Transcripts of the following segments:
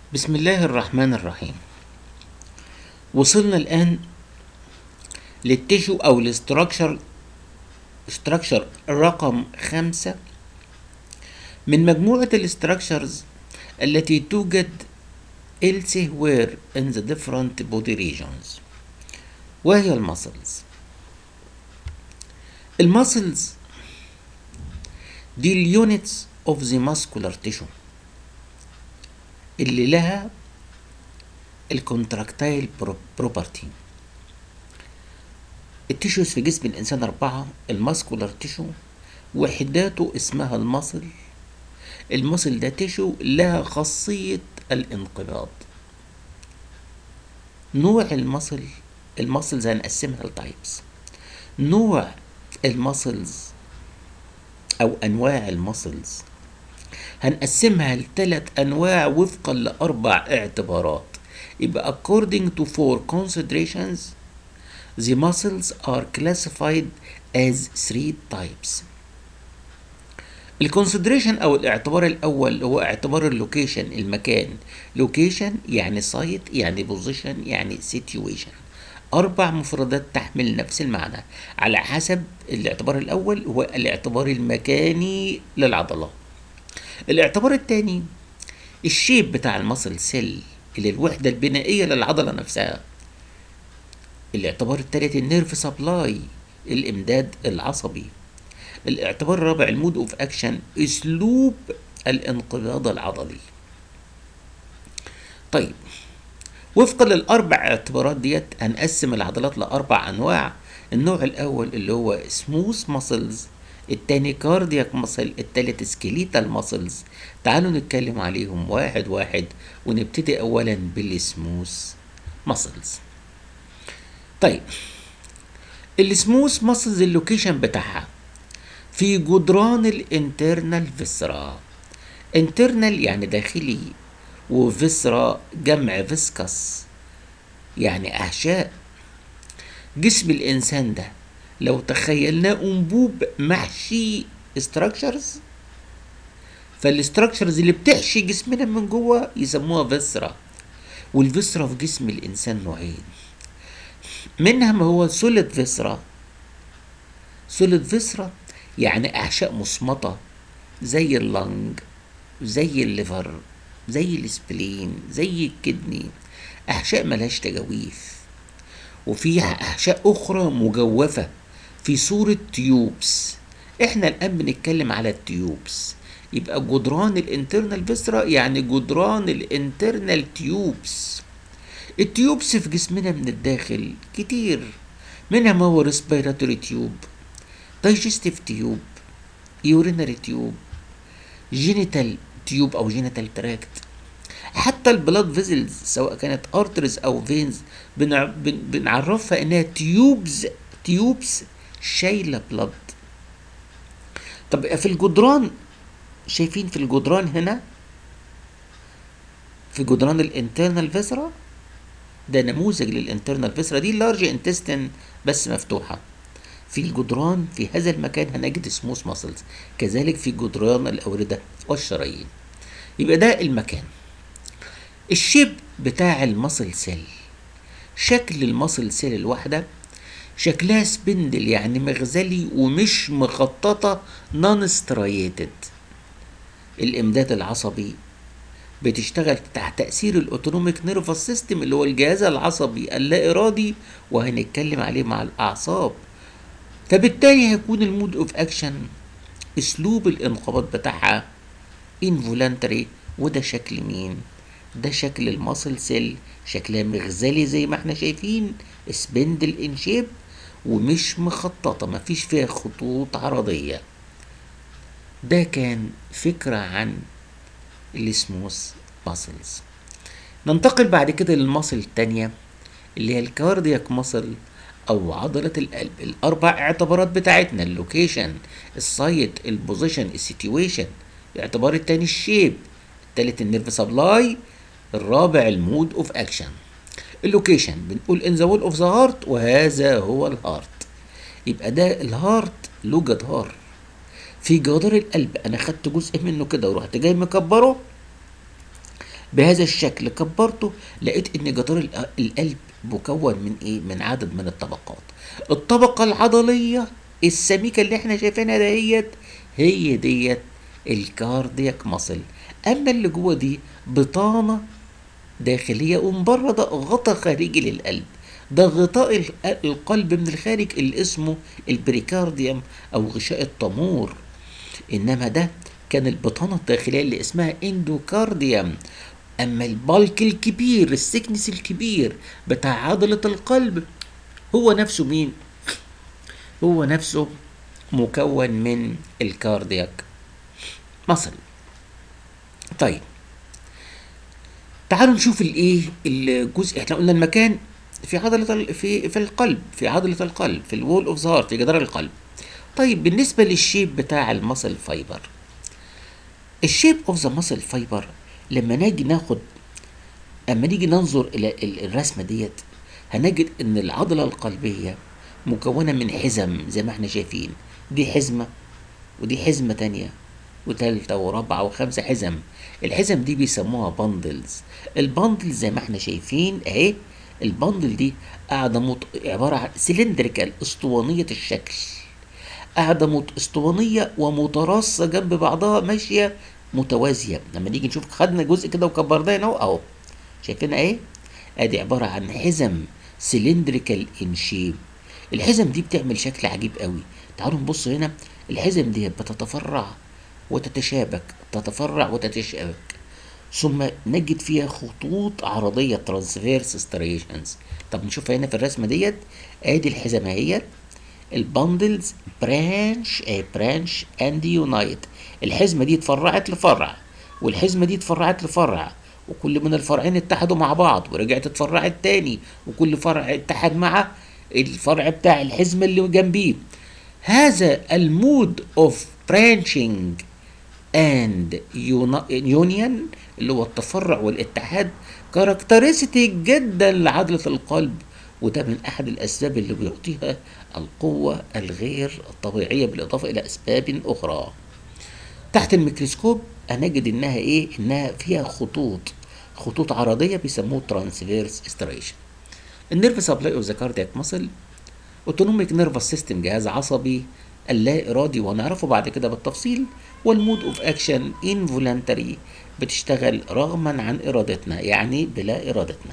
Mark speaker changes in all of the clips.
Speaker 1: بسم الله الرحمن الرحيم وصلنا الآن للتيشو أو الاستراكشر استراكشر رقم خمسة من مجموعة الاستراكشرز التي توجد elsewhere in the different body regions وهي المسلز المسلز دي اليونتس of the muscular tissue اللي لها الكونتراكتايل بروبرتي التيشوز في جسم الإنسان أربعة الماسكولار تيشو وحداته اسمها المصل المصل ده تيشو لها خاصية الانقباض نوع المصل المصلز هنقسمها لتايبس نوع المصلز أو أنواع المصلز هنقسمها لثلاث أنواع وفقا لأربع اعتبارات يبقى according to four considerations the muscles are classified as three types الكونسيدريشن او الاعتبار الاول هو اعتبار اللوكيشن المكان لوكيشن يعني سايت يعني بوزيشن يعني سيتويشن اربع مفردات تحمل نفس المعنى على حسب الاعتبار الاول هو الاعتبار المكاني للعضله الاعتبار الثاني الشيب بتاع المصل سيل اللي الوحدة البنائية للعضلة نفسها الاعتبار الثالث النيرف سبلاي الامداد العصبي الاعتبار الرابع المود اوف اكشن اسلوب الانقباض العضلي طيب وفقا للاربع اعتبارات ديت هنقسم العضلات لاربع انواع النوع الاول اللي هو سموث ماسلز التاني كاردياك ماسل التالت سكيليتال ماسلز تعالوا نتكلم عليهم واحد واحد ونبتدي اولا بالسموث ماسلز طيب السموث ماسلز اللوكيشن بتاعها في جدران الانترنال فيسرا انترنال يعني داخلي وفيسرا جمع فيسكس يعني احشاء جسم الانسان ده لو تخيلناه انبوب محشي استراكشرز فالاستراكشرز اللي بتحشي جسمنا من جوه يسموها فيسرا والفيسرا في جسم الانسان نوعين منها ما هو سوليد فيسرا سوليد فيسرا يعني احشاء مصمطه زي اللنج زي الليفر زي السبلين زي الكدني احشاء ملهاش تجاويف وفيها احشاء اخرى مجوفه في صورة تيوبس احنا الان بنتكلم على التيوبس يبقى جدران الانترنال فيسرا يعني جدران الانترنال تيوبس التيوبس في جسمنا من الداخل كتير منها ما هو ريسبيراتوري تيوب دايجستيف تيوب يورينري تيوب جينيتال تيوب او جينيتال تراكت حتى البلاد فيزلز سواء كانت ارترز او فينز بنعرفها انها تيوبز تيوبس شايله بلد طب في الجدران شايفين في الجدران هنا في جدران الانترنال فيسرا ده نموذج للانترنال فيسرا دي اللارج انتستين بس مفتوحه في الجدران في هذا المكان هنجد سموث ماسلز كذلك في جدران الاورده والشرايين يبقى ده المكان الشيب بتاع المصل سيل شكل المصل سيل الواحده شكلها سبندل يعني مغزلي ومش مخططة نون سترايتد الإمداد العصبي بتشتغل تحت تأثير الأوتونوميك نيرفس سيستم اللي هو الجهاز العصبي اللا إرادي وهنتكلم عليه مع الأعصاب فبالتالي هيكون المود اوف اكشن اسلوب الانقباض بتاعها انفولانتري وده شكل مين ده شكل المصل سيل شكلها مغزلي زي ما احنا شايفين سبندل ان شيب ومش مخططة مفيش فيها خطوط عرضية ده كان فكرة عن السموث ماسلز ننتقل بعد كده للمصل التانية اللي هي الكاردياك ماسل او عضلة القلب الاربع اعتبارات بتاعتنا اللوكيشن السايت البوزيشن السيتويشن الاعتبار التاني الشيب التالت النيرف سبلاي الرابع المود اوف اكشن اللوكيشن بنقول ان ذا وول اوف ذا هارت وهذا هو الهارت يبقى ده الهارت له جدار في جدار القلب انا خدت جزء منه كده ورحت جاي مكبره بهذا الشكل كبرته لقيت ان جدار الق- القلب مكون من ايه من عدد من الطبقات الطبقة العضلية السميكة اللي احنا شايفينها دهيت هي ديت الكاردياك ماسل اما اللي جوه دي بطانة داخلية ومن بره ده غطاء خارجي للقلب ده غطاء ال- القلب من الخارج اللي اسمه البريكارديوم او غشاء التمور انما ده كان البطانه الداخليه اللي اسمها اندوكارديوم اما البالك الكبير السكنس الكبير بتاع عضله القلب هو نفسه مين هو نفسه مكون من الكاردياك مصل طيب تعالوا نشوف الايه الجزء احنا قلنا المكان في عضله ال- في في القلب في عضله القلب في الوول اوف ذا في جدار القلب طيب بالنسبه للشيب بتاع المصل فايبر الشيب اوف ذا ماسل فايبر لما نيجي ناخد اما نيجي ننظر الى ال- الرسمه ديت هنجد ان العضله القلبيه مكونه من حزم زي ما احنا شايفين دي حزمه ودي حزمه تانية وتالتة ورابعة وخمسة حزم الحزم دي بيسموها باندلز الباندل زي ما احنا شايفين اهي الباندل دي قاعدة مط... عبارة عن سلندريكال اسطوانية الشكل قاعدة مت- اسطوانية ومتراصة جنب بعضها ماشية متوازية لما نيجي نشوف خدنا جزء كده وكبرناه هنا اهو اهو شايفين ايه ادي عبارة عن حزم سلندريكال ان شيب الحزم دي بتعمل شكل عجيب قوي تعالوا نبص هنا الحزم دي بتتفرع وتتشابك تتفرع وتتشابك ثم نجد فيها خطوط عرضية ترانسفيرس ستريشنز طب نشوفها هنا في الرسمة ديت ادي الحزمة اهيت الباندلز برانش اي برانش اند يونايت الحزمة دي اتفرعت لفرع والحزمة دي اتفرعت لفرع وكل من الفرعين اتحدوا مع بعض ورجعت اتفرعت تاني وكل فرع اتحد مع الفرع بتاع الحزمة اللي جنبيه هذا المود اوف برانشنج اند يونيون اللي هو التفرع والاتحاد كاركترستيك جدا لعضلة القلب وده من احد الاسباب اللي بيعطيها القوة الغير طبيعية بالاضافة الى اسباب اخرى تحت الميكروسكوب هنجد انها ايه انها فيها خطوط خطوط عرضية بيسموه ترانسفيرس استريشن النيرف سبلاي اوف ذا كاردياك ماسل اوتونوميك نيرفس سيستم جهاز عصبي اللا ارادي وهنعرفه بعد كده بالتفصيل والمود اوف اكشن انفولانتري بتشتغل رغما عن ارادتنا يعني بلا ارادتنا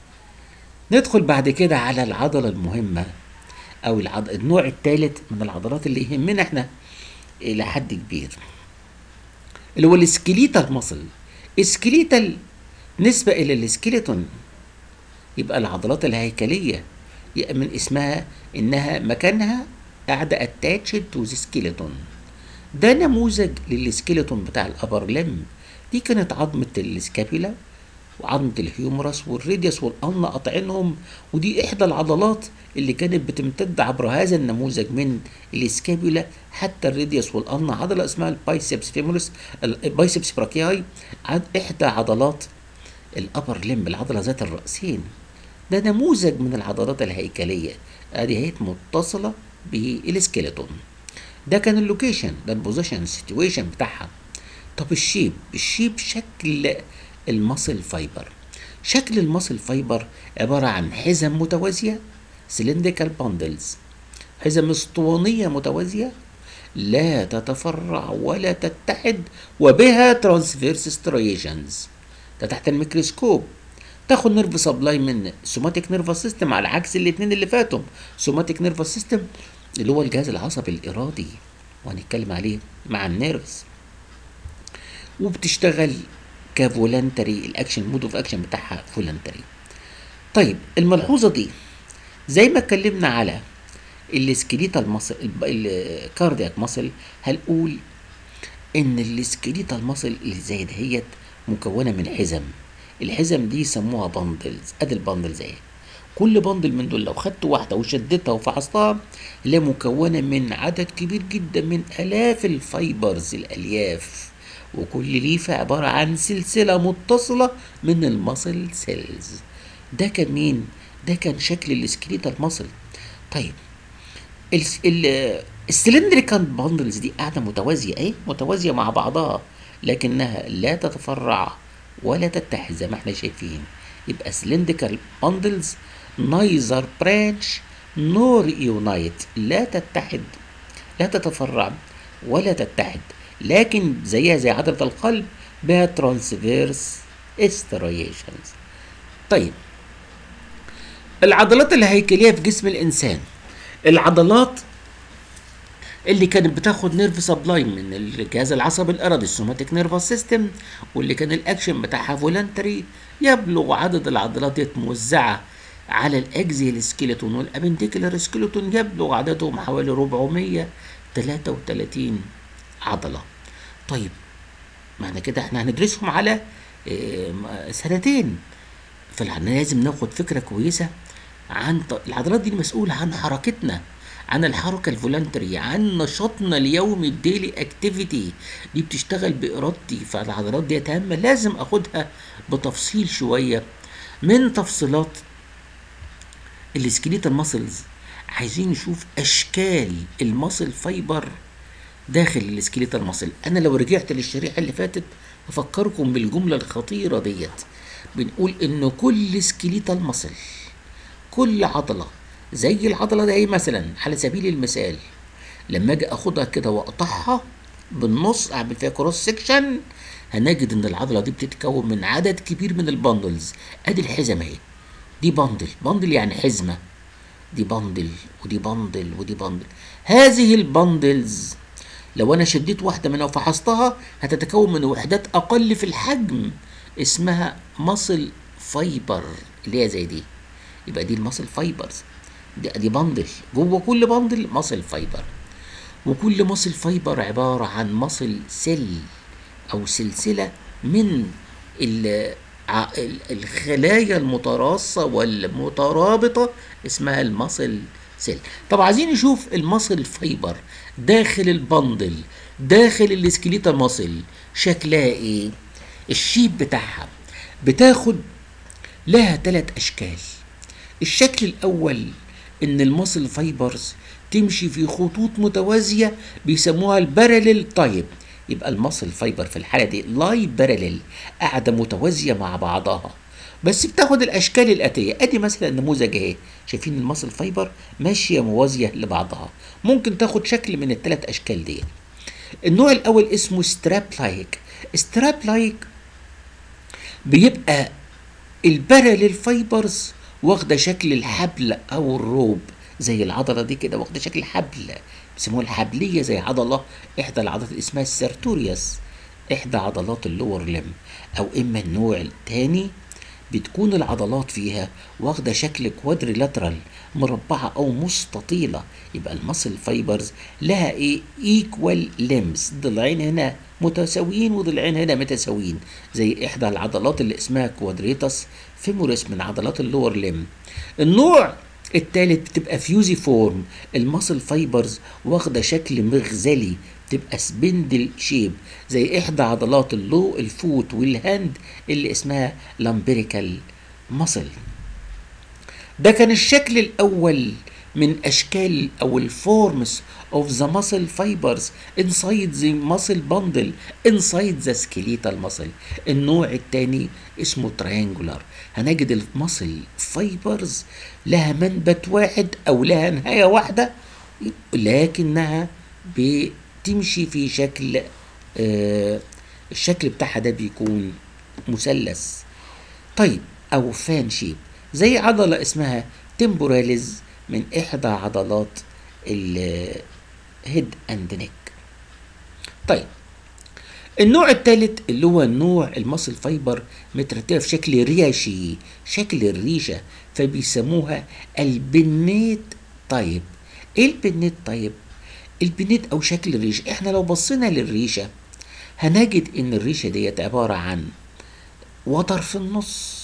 Speaker 1: ندخل بعد كده على العضلة المهمة او العض... النوع الثالث من العضلات اللي يهمنا احنا الى حد كبير اللي هو السكيليتال ماسل السكيليتال نسبة الى السكيلتون يبقى العضلات الهيكلية يبقى من اسمها انها مكانها قاعدة اتاتشد تو ذا سكيلتون ده نموذج للسكيلتون بتاع الابر لم دي كانت عظمة السكابيلا وعظمة الهيومرس والريديوس والألنا قاطعينهم ودي إحدى العضلات اللي كانت بتمتد عبر هذا النموذج من الاسكابيولا حتى الريديوس والألنا عضلة اسمها البايسبس فيمورس البايسبس براكياي عد إحدى عضلات الأبر لم العضلة ذات الرأسين ده نموذج من العضلات الهيكلية ادي اهي متصلة بالسكيلتون ده كان اللوكيشن ده البوزيشن السيتويشن بتاعها طب الشيب الشيب شكل المصل فايبر شكل المصل فايبر عبارة عن حزم متوازية سلندريكال باندلز حزم اسطوانية متوازية لا تتفرع ولا تتحد وبها ترانسفيرس ستريشنز ده تحت الميكروسكوب تاخد نيرف سبلاي من سوماتيك نيرفس سيستم على عكس الاثنين اللي فاتوا سوماتيك نيرفس سيستم اللي هو الجهاز العصبي الارادي وهنتكلم عليه مع النيرفز وبتشتغل كفولنتري الاكشن مود اوف اكشن بتاعها فولنتري طيب الملحوظه دي زي ما اتكلمنا على السكيليتال ماسل الكاردياك ماسل هنقول ان السكيليتال ماسل اللي زي دهيت مكونه من حزم الحزم دي يسموها باندلز ادي الباندلز اهي كل باندل من دول لو خدت واحده وشدتها وفحصتها اللي مكونه من عدد كبير جدا من الاف الفايبرز الالياف وكل ليفه عباره عن سلسله متصله من المصل سيلز ده كان مين ده كان شكل السكريتال ماسل طيب السلندريكال باندلز دي قاعده متوازيه اهي متوازيه مع بعضها لكنها لا تتفرع ولا تتحد زي ما احنا شايفين يبقى cylindrical bundles neither branch nor unite لا تتحد لا تتفرع ولا تتحد لكن زيها زي عضلة القلب بها transverse striations طيب العضلات الهيكلية في جسم الإنسان العضلات اللي كانت بتاخد نيرف سبلاي من الجهاز العصبي الارضي السوماتيك نيرفس سيستم واللي كان الاكشن بتاعها فولنتري يبلغ عدد العضلات ديت موزعه على الاكزيال سكيلتون والابنديكولار سكيلتون يبلغ عددهم حوالي 433 عضله طيب معنى كده احنا هندرسهم على اه سنتين فاحنا لازم ناخد فكره كويسه عن العضلات دي المسؤوله عن حركتنا عن الحركة الفولنتري عن نشاطنا اليومي الديلي اكتيفيتي دي بتشتغل بإرادتي فالعضلات دي هامة لازم أخدها بتفصيل شوية من تفصيلات السكيليتال ماسلز عايزين نشوف أشكال الماسل فايبر داخل السكيليتال ماسل أنا لو رجعت للشريحة اللي فاتت أفكركم بالجملة الخطيرة ديت بنقول إن كل سكيليتال ماسل كل عضله زي العضله دي مثلا على سبيل المثال لما اجي اخدها كده واقطعها بالنص اعمل فيها كروس سكشن هنجد ان العضله دي بتتكون من عدد كبير من البندلز ادي الحزمه اهي دي بندل بندل يعني حزمه دي بندل ودي بندل ودي بندل هذه البندلز لو انا شديت واحده منها وفحصتها هتتكون من وحدات اقل في الحجم اسمها ماسل فايبر اللي هي زي دي يبقى دي الماسل فايبرز دي, دي بندل جوه كل بندل ماسل فايبر وكل ماسل فايبر عبارة عن ماسل سيل أو سلسلة من الخلايا المتراصة والمترابطة اسمها الماسل سيل طب عايزين نشوف الماسل فايبر داخل البندل داخل السكليتا ماسل شكلها ايه الشيب بتاعها بتاخد لها ثلاث اشكال الشكل الاول ان الماسل فايبرز تمشي في خطوط متوازيه بيسموها الباراليل تايب يبقى الماسل فايبر في الحاله دي لاي باراليل قاعده متوازيه مع بعضها بس بتاخد الاشكال الاتيه ادي مثلا نموذج اهي شايفين الماسل فايبر ماشيه موازيه لبعضها ممكن تاخد شكل من الثلاث اشكال دي النوع الاول اسمه ستراب لايك ستراب لايك بيبقى الباراليل فايبرز واخده شكل الحبل او الروب زي العضله دي كده واخده شكل حبل بيسموها الحبليه زي عضله احدى العضلات اسمها السيرتوريوس احدى عضلات اللور لم او اما النوع الثاني بتكون العضلات فيها واخده شكل كوادريلاترال مربعه او مستطيله يبقى المصل فايبرز لها ايه ايكوال ليمز ضلعين هنا متساويين وضلعين هنا متساويين زي احدى العضلات اللي اسمها كوادريتاس فيموريس من عضلات اللور ليم النوع التالت بتبقى فيوزي فورم المصل فايبرز واخده شكل مغزلي تبقى سبندل شيب زي احدى عضلات اللو الفوت والهاند اللي اسمها لامبريكال مصل ده كان الشكل الاول من اشكال او الفورمز of the muscle fibers inside the muscle bundle inside the skeletal muscle النوع الثاني اسمه triangular هنجد المصل فايبرز لها منبت واحد او لها نهايه واحده لكنها بتمشي في شكل آه الشكل بتاعها ده بيكون مثلث طيب او فان شيب زي عضله اسمها تمبوراليز من احدى عضلات الهيد اند نيك طيب النوع الثالث اللي هو النوع المصل فايبر مترتبه في شكل رياشي شكل الريشه فبيسموها البنيت طيب ايه البنيت طيب البنيت او شكل الريشه احنا لو بصينا للريشه هنجد ان الريشه ديت عباره عن وتر في النص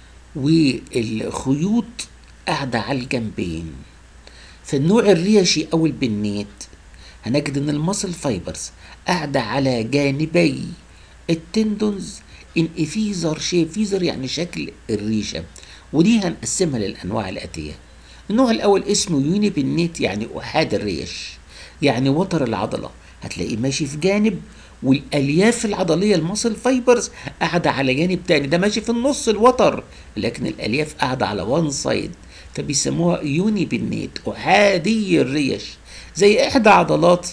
Speaker 1: والخيوط قاعده على الجنبين في النوع الريشي او البنيت هنجد ان المصل فايبرز قاعده على جانبي التندونز ان افيزر شيب فيزر يعني شكل الريشه ودي هنقسمها للانواع الاتيه النوع الاول اسمه يوني بنيت يعني احاد الريش يعني وتر العضله هتلاقيه ماشي في جانب والالياف العضليه المصل فايبرز قاعده على جانب تاني ده ماشي في النص الوتر لكن الالياف قاعده على وان سايد فبيسموها يوني بالنيت احادي الريش زي احدى عضلات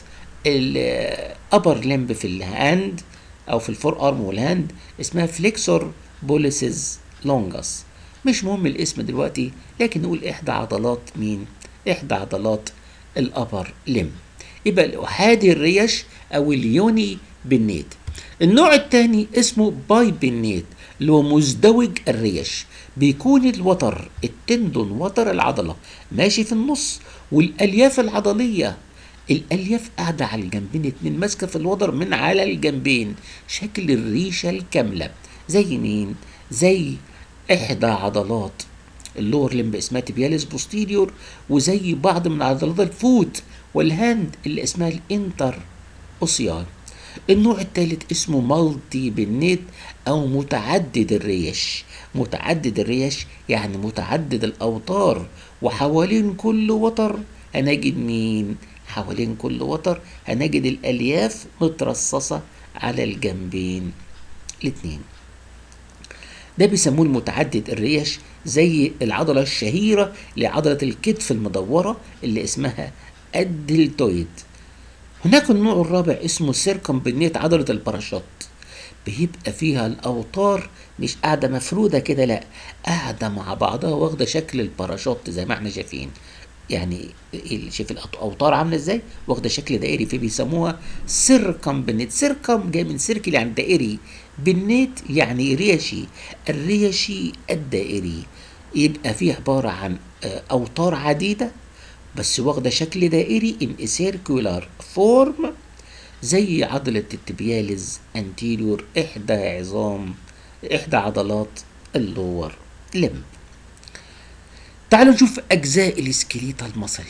Speaker 1: الابر لمب في الهاند او في الفور ارم والهاند اسمها فليكسور بوليسز لونجس مش مهم الاسم دلوقتي لكن نقول احدى عضلات مين احدى عضلات الابر لم يبقى الاحادي الريش او اليوني بالنيت النوع الثاني اسمه باي بالنيت اللي هو مزدوج الريش بيكون الوتر التندون وتر العضلة ماشي في النص والألياف العضلية الألياف قاعدة على الجنبين اتنين ماسكة في الوتر من على الجنبين شكل الريشة الكاملة زي مين؟ زي إحدى عضلات اللور لمب اسمها تبياليس بوستيريور وزي بعض من عضلات الفوت والهاند اللي اسمها الانتر اوسيان النوع الثالث اسمه مالتي بالنيت او متعدد الريش متعدد الريش يعني متعدد الاوتار وحوالين كل وتر هنجد مين حوالين كل وتر هنجد الالياف مترصصه على الجنبين الاتنين ده بيسموه المتعدد الريش زي العضلة الشهيرة لعضلة الكتف المدورة اللي اسمها الدلتويد هناك النوع الرابع اسمه سيركمبنيت عضلة الباراشوت بيبقى فيها الأوتار مش قاعدة مفرودة كده لا قاعدة مع بعضها واخدة شكل الباراشوت زي ما احنا شايفين يعني شوف الاوتار عامله ازاي واخده شكل دائري فبيسموها سيركمبنيت سيركم جاي من سيركل يعني دائري بالنيت يعني ريشي الريشي الدائري يبقى فيه عباره عن اوتار عديده بس واخده شكل دائري ان سيركولار فورم زي عضلة التبيالز انتيريور احدى عظام احدى عضلات اللور لمب تعالوا نشوف اجزاء الاسكليتا المصل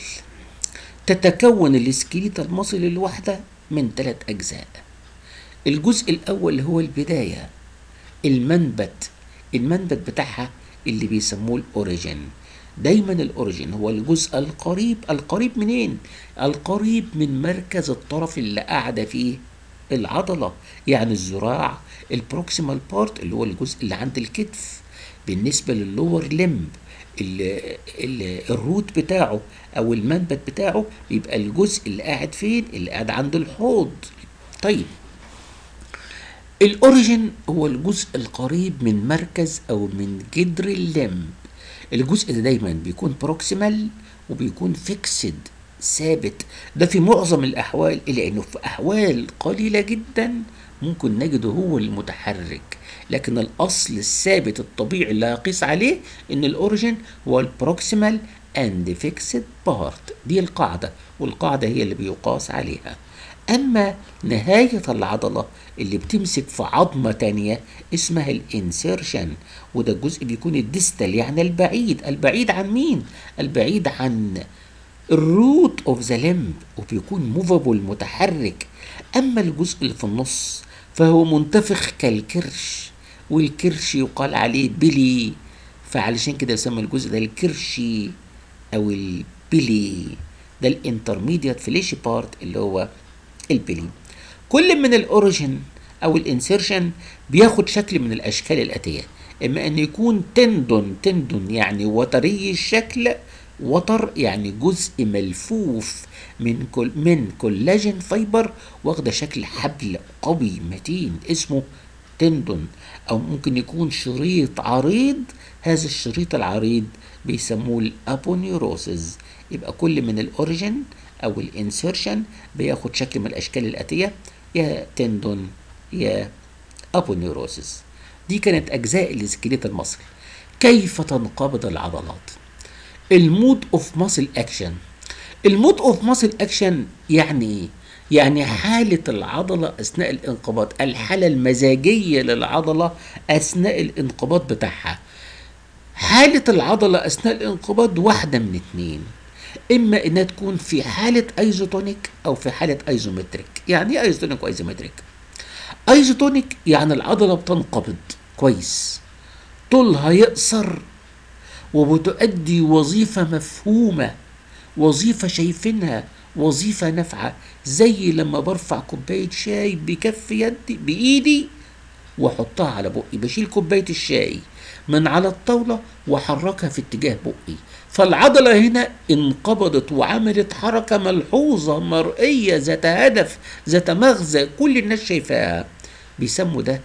Speaker 1: تتكون الاسكليتا المصل الواحدة من ثلاث اجزاء الجزء الاول هو البداية المنبت المنبت بتاعها اللي بيسموه الاوريجين دايما الاوريجين هو الجزء القريب القريب منين القريب من مركز الطرف اللي قاعده فيه العضله يعني الذراع البروكسيمال بارت اللي هو الجزء اللي عند الكتف بالنسبه للور لمب اللي اللي الروت بتاعه او المنبت بتاعه بيبقى الجزء اللي قاعد فين اللي قاعد عند الحوض طيب الاوريجين هو الجزء القريب من مركز او من جدر اللمب الجزء ده دايما بيكون بروكسيمال وبيكون فيكسد ثابت ده في معظم الاحوال الا انه في احوال قليله جدا ممكن نجده هو المتحرك لكن الاصل الثابت الطبيعي اللي هقيس عليه ان الاوريجين هو البروكسيمال اند فيكسد بارت دي القاعده والقاعده هي اللي بيقاس عليها اما نهايه العضله اللي بتمسك في عظمه تانية اسمها الانسيرشن وده الجزء بيكون الديستال يعني البعيد البعيد عن مين البعيد عن الروت اوف ذا لمب وبيكون موفابل متحرك اما الجزء اللي في النص فهو منتفخ كالكرش والكرش يقال عليه بلي فعلشان كده يسمى الجزء ده الكرشي او البلي ده الانترميديات فليشي بارت اللي هو البلي كل من الاوريجين او الانسيرشن بياخد شكل من الاشكال الاتيه اما ان يكون تندون تندون يعني وتري الشكل وتر يعني جزء ملفوف من كل من كولاجين فايبر واخده شكل حبل قوي متين اسمه تندون او ممكن يكون شريط عريض هذا الشريط العريض بيسموه الابونيوروسز يبقى كل من الاوريجين او الانسيرشن بياخد شكل من الاشكال الاتيه يا تندون يا ابونيوروسز دي كانت اجزاء الاسكليت المصري كيف تنقبض العضلات المود اوف ماسل اكشن المود اوف ماسل اكشن يعني ايه يعني حالة العضلة أثناء الانقباض الحالة المزاجية للعضلة أثناء الانقباض بتاعها حالة العضلة أثناء الانقباض واحدة من اتنين إما إنها تكون في حالة أيزوتونيك أو في حالة أيزومتريك يعني إيه أيزوتونيك وأيزومتريك أيزوتونيك يعني العضلة بتنقبض كويس طولها يقصر وبتؤدي وظيفة مفهومة وظيفة شايفينها وظيفة نافعة زي لما برفع كوباية شاي بكف يدي بإيدي واحطها على بقي بشيل كوباية الشاي من على الطاولة واحركها في اتجاه بقي فالعضلة هنا انقبضت وعملت حركة ملحوظة مرئية ذات هدف ذات مغزى كل الناس شايفاها بيسموا ده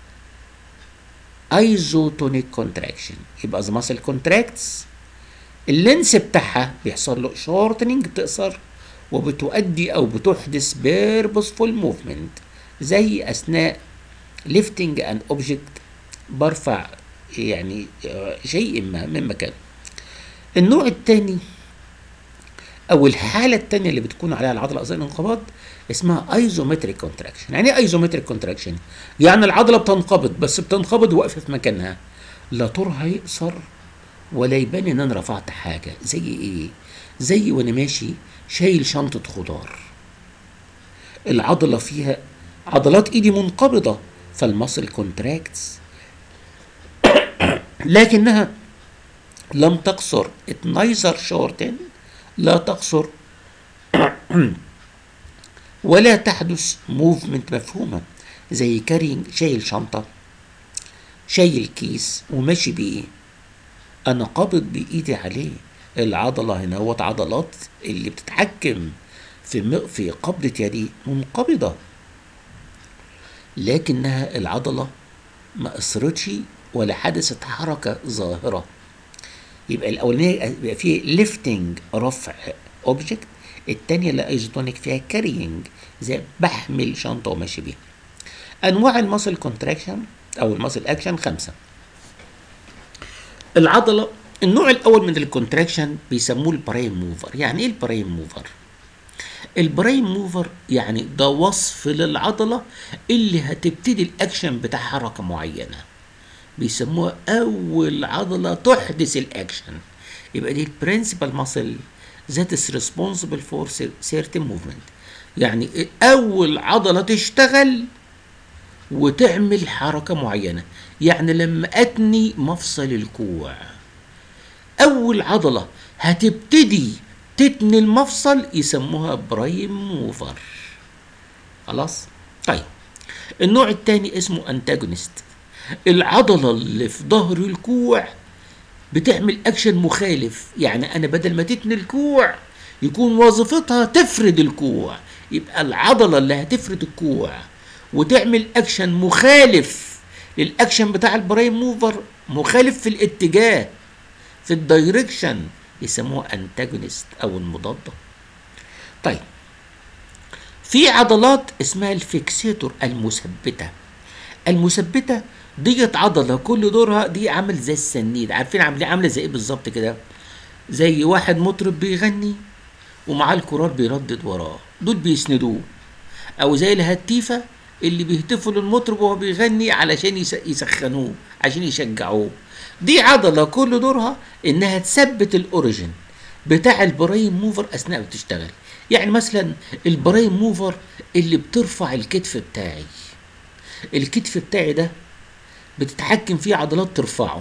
Speaker 1: ايزوتونيك كونتراكشن يبقى ذا ماسل كونتراكتس اللينس بتاعها بيحصل له شورتنينج تقصر وبتؤدي او بتحدث بيربسفول موفمنت زي اثناء lifting an object برفع يعني شيء ما من مكانه النوع الثاني او الحاله الثانيه اللي بتكون عليها العضله اثناء الانقباض اسمها ايزومتريك كونتراكشن يعني ايه ايزومتريك كونتراكشن يعني العضله بتنقبض بس بتنقبض واقفه في مكانها لا طولها يقصر ولا يبان ان انا رفعت حاجه زي ايه زي وانا ماشي شايل شنطه خضار العضله فيها عضلات ايدي منقبضه فالمصل كونتراكتس لكنها لم تقصر it neither shorten لا تقصر ولا تحدث موفمنت مفهومة زي كارين شايل شنطة شايل كيس وماشي بيه أنا قابض بإيدي عليه العضلة هنا هو عضلات اللي بتتحكم في م... في قبضة يدي منقبضة لكنها العضلة ما قصرتش ولا حدثت حركة ظاهرة يبقى الأولانية يبقى فيه ليفتنج رفع اوبجكت التانية لا ايزوتونيك فيها كارينج زي بحمل شنطة وماشي بيها أنواع المصل كونتراكشن أو المصل أكشن خمسة العضلة النوع الأول من الكونتراكشن بيسموه البرايم موفر يعني إيه البرايم موفر؟ البرايم موفر يعني ده وصف للعضلة اللي هتبتدي الأكشن بتاع حركة معينة بيسموها أول عضلة تحدث الأكشن يبقى دي البرنسبال ماسل that is responsible for certain movement يعني أول عضلة تشتغل وتعمل حركة معينة يعني لما أتني مفصل الكوع أول عضلة هتبتدي تتني المفصل يسموها برايم موفر خلاص طيب النوع الثاني اسمه انتاجونست العضلة اللي في ظهر الكوع بتعمل اكشن مخالف يعني انا بدل ما تتني الكوع يكون وظيفتها تفرد الكوع يبقى العضلة اللي هتفرد الكوع وتعمل اكشن مخالف للاكشن بتاع البرايم موفر مخالف في الاتجاه في الدايركشن يسموها انتاجونست او المضادة طيب في عضلات اسمها الفيكسيتور المثبتة المثبتة ديت عضلة كل دورها دي عامل زي السنيد عارفين عامله عاملة زي ايه بالظبط كده زي واحد مطرب بيغني ومعاه الكرار بيردد وراه دول بيسندوه او زي الهتيفة اللي بيهتفوا للمطرب وهو بيغني علشان يسخنوه عشان يشجعوه دي عضلة كل دورها انها تثبت الاوريجن بتاع البرايم موفر اثناء بتشتغل يعني مثلا البرايم موفر اللي بترفع الكتف بتاعي الكتف بتاعي ده بتتحكم فيه عضلات ترفعه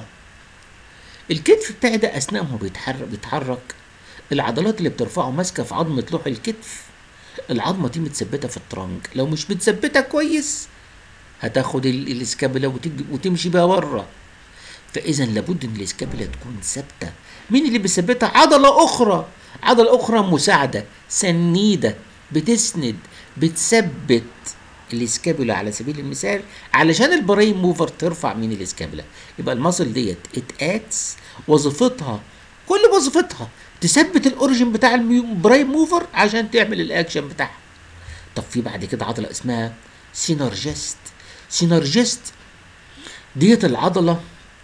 Speaker 1: الكتف بتاعي ده اثناء ما بيتحرك بيتحرك العضلات اللي بترفعه ماسكه في عظمه لوح الكتف العظمه دي متثبته في الترنك لو مش متثبته كويس هتاخد الاسكابولا وتمشي بيها بره فاذا لابد ان الاسكابولا تكون ثابته مين اللي بيثبتها عضله اخرى عضله اخرى مساعده سنيده بتسند بتثبت الاسكابولا على سبيل المثال علشان البرايم موفر ترفع من الاسكابولا يبقى المصل ديت اتاكس وظيفتها كل وظيفتها تثبت الاوريجن بتاع البرايم موفر عشان تعمل الاكشن بتاعها طب في بعد كده عضله اسمها سينرجست سينرجست ديت العضله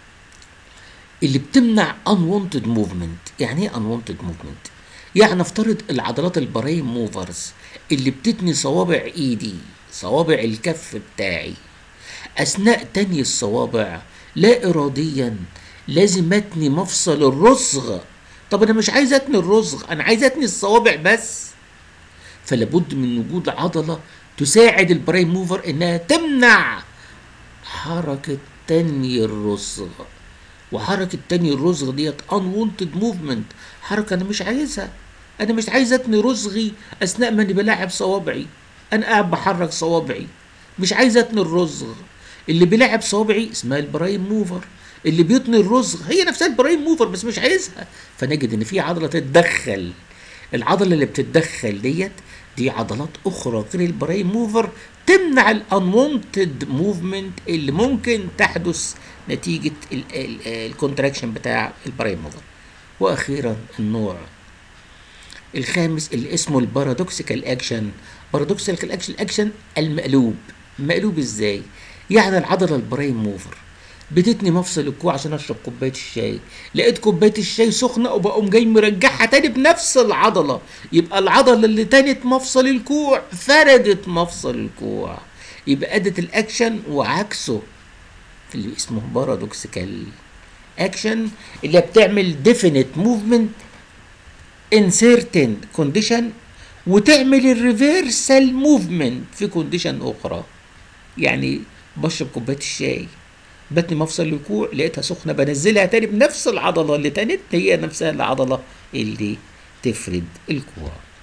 Speaker 1: اللي بتمنع unwanted movement يعني ايه unwanted movement يعني نفترض العضلات البرايم موفرز اللي بتتني صوابع ايدي صوابع الكف بتاعي اثناء تني الصوابع لا اراديا لازم اتني مفصل الرسغ طب انا مش عايز اتني الرسغ انا عايز اتني الصوابع بس فلابد من وجود عضله تساعد البرايم موفر انها تمنع حركه تني الرسغ وحركة تاني الرزغ ديت unwanted movement حركة أنا مش عايزها انا مش عايز اتني رزغي اثناء ما اني بلاعب صوابعي انا قاعد بحرك صوابعي مش عايز اتني الرزغ اللي بيلعب صوابعي اسمها البرايم موفر اللي بيتني الرزغ هي نفسها البرايم موفر بس مش عايزها فنجد ان في عضله تتدخل العضله اللي بتتدخل ديت دي عضلات اخرى غير البرايم موفر تمنع الانونتد موفمنت اللي ممكن تحدث نتيجه الكونتراكشن بتاع البرايم موفر واخيرا النوع الخامس اللي اسمه البارادوكسيكال اكشن بارادوكسيكال اكشن اكشن المقلوب مقلوب ازاي يعني العضله البرايم موفر بتتني مفصل الكوع عشان اشرب كوبايه الشاي لقيت كوبايه الشاي سخنه وبقوم جاي مرجعها تاني بنفس العضله يبقى العضله اللي تانت مفصل الكوع فردت مفصل الكوع يبقى ادت الاكشن وعكسه اللي اسمه بارادوكسيكال اكشن اللي بتعمل ديفينيت موفمنت ان سيرتن كونديشن وتعمل الريفرسال موفمنت في كونديشن اخرى يعني بشرب كوبايه الشاي بتني مفصل الكوع لقيتها سخنه بنزلها تاني بنفس العضله اللي تانت هي نفسها العضله اللي تفرد الكوع